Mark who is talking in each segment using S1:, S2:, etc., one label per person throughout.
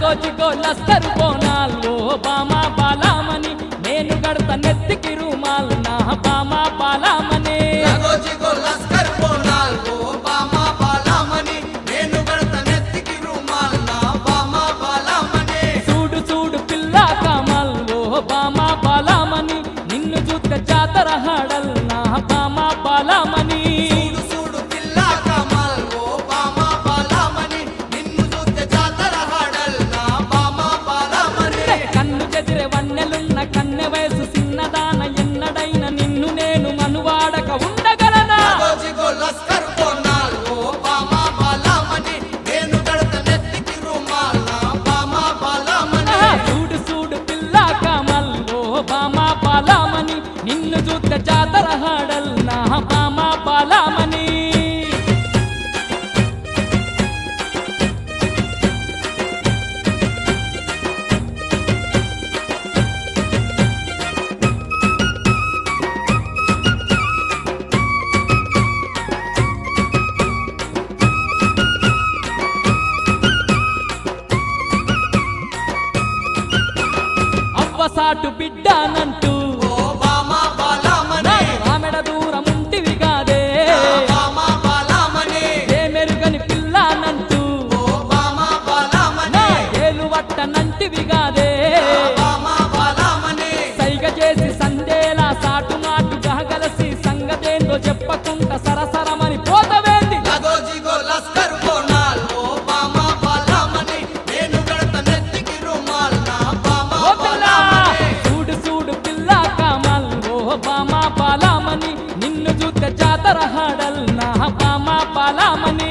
S1: లగోచిగో లస్కరు బోనాలు బామా బాలామణి నేను గడత నెత్తికి రూమాలు నా బామా బాలామణి
S2: లగోజిగో లస్కర్ బోనాల్ ఓ బామా బాలామణి నేను గడత నెత్తికి రుమాల్ నా బామా బాలామణి
S1: చూడు చూడు పిల్ల కమల్ ఓ బామా బాలామణి నిన్ను చూస్తే జాతర హాడల్ నా బామా బాలామణి
S2: చూడు చూడు పిల్ల కమల్ ఓ బామా బాలామణి నిన్ను చూస్తే జాతర హాడల్ నా బామా బాలామణి
S1: కన్ను చెదిరే వన్నెలున్న కన్నె వయసు చిన్నదాన ఎన్నడైన నిన్ను నేను మనువాడక ఉండగలనా
S2: లగోజిగో లస్కర్ బోనాల్ ఓ బామా బాలామణి నేను గడత నెత్తికి రుమాల్ నా బామా బాలామణి
S1: ఆహా, చూడు చూడు పిల్ల కమల్ ఓ బామా బాలామణి నిన్ను చూస్తే జాతర హాడల్ నా బామా బాలామణి అవ్వసాటు బిడ్డానంటూ
S2: ఓ బామా బాలామణి
S1: ఆమెడ దూరం ఉంటివి కాదే
S2: బామా బాలామణి
S1: ఏ మెరుగని పిల్లానంటూ
S2: ఓ బామా బాలామణి
S1: ఏలు వట్టనంటివి కాదే
S2: బామా బాలామణి
S1: సైగ చేసి సందేలా సాటు మాటు గహగలసి సంగతేందో చెప్పకుండా సరసరమని పోతవేంది
S2: లగోజిగో లస్కర్ బోనాల్ ఓ బామా బాలామణి నేను గడత నెత్తికి రుమాల్ నా బామా
S1: ఓ పిల్ల
S2: బాలామణి
S1: చూడు చూడు పిల్ల కామల్ ఓ బామా పాలామని నిన్ను చూస్తే జాతర హాడల్ నా బామా పాలామని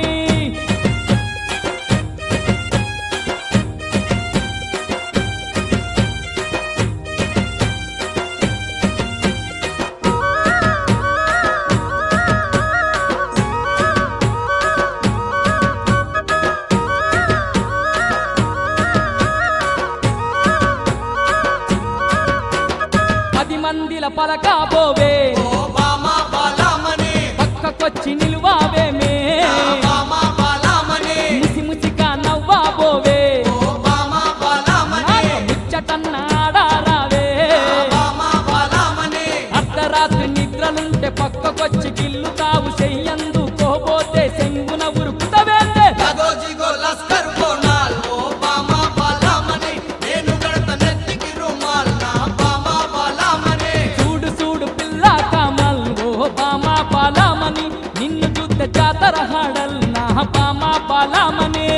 S1: పది మందిల పలకాబోవే
S2: ఓ బామా బాలామణి
S1: పక్కకొచ్చి నిలువావేమే
S2: బామా బాలామణి
S1: ముసి ముసిగా నవ్వాబోవే
S2: ఓ బామా బాలామణి
S1: ముచ్చటన్న ఆడారావే
S2: బామా బాలామణి
S1: అర్ధరాత్రి నిద్రలుంటే పక్కకొచ్చి గిల్లుతావు చెయ్యందు కోబోతే సెంగున ఉరుకుతవేందే
S2: లగోజిగో లస్కర్ బోనాల్ ఓ బామా బాలామణి నేను గడత నెత్తికి రుమాల్ నా బామా బాలామణి
S1: చూడు చూడు పిల్ల కామల్ ఓ బామా పాలామని నిన్ను చూస్తే జాతర హాడల్ నా బామా పాలామని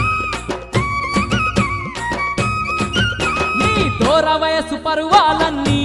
S1: నీ దూర వయసు పరువాలన్నీ